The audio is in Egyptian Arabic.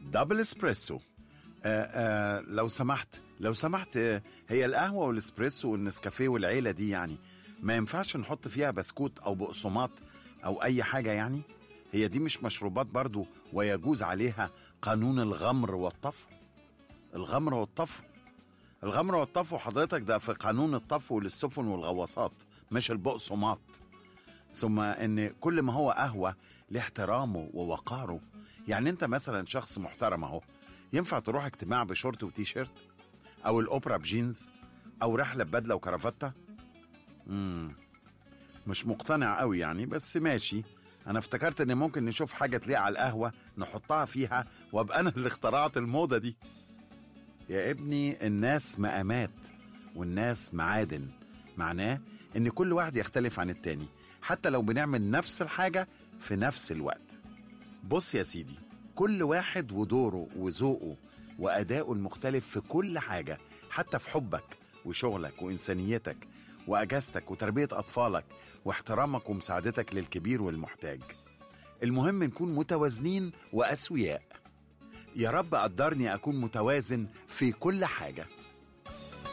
دبل اسبريسو آه آه لو سمحت لو سمحت آه هي القهوة والاسبريسو والنسكافيه والعيلة دي يعني ما ينفعش نحط فيها بسكوت أو بقسماط أو أي حاجة يعني هي دي مش مشروبات برضو ويجوز عليها قانون الغمر والطفو الغمر والطفو الغمر والطفو حضرتك ده في قانون الطفو للسفن والغواصات مش البقسماط ثم ان كل ما هو قهوه له احترامه ووقاره يعني انت مثلا شخص محترم اهو ينفع تروح اجتماع بشورت وتي شيرت او الاوبرا بجينز او رحله ببدله وكرافته امم مش مقتنع قوي يعني بس ماشي انا افتكرت ان ممكن نشوف حاجه تليق على القهوه نحطها فيها وابقى انا اللي اخترعت الموضه دي يا ابني الناس مقامات والناس معادن معناه ان كل واحد يختلف عن التاني حتى لو بنعمل نفس الحاجة في نفس الوقت بص يا سيدي كل واحد ودوره وذوقه وأداؤه المختلف في كل حاجة حتى في حبك وشغلك وإنسانيتك وأجازتك وتربية أطفالك واحترامك ومساعدتك للكبير والمحتاج المهم نكون متوازنين وأسوياء يا رب قدرني أكون متوازن في كل حاجة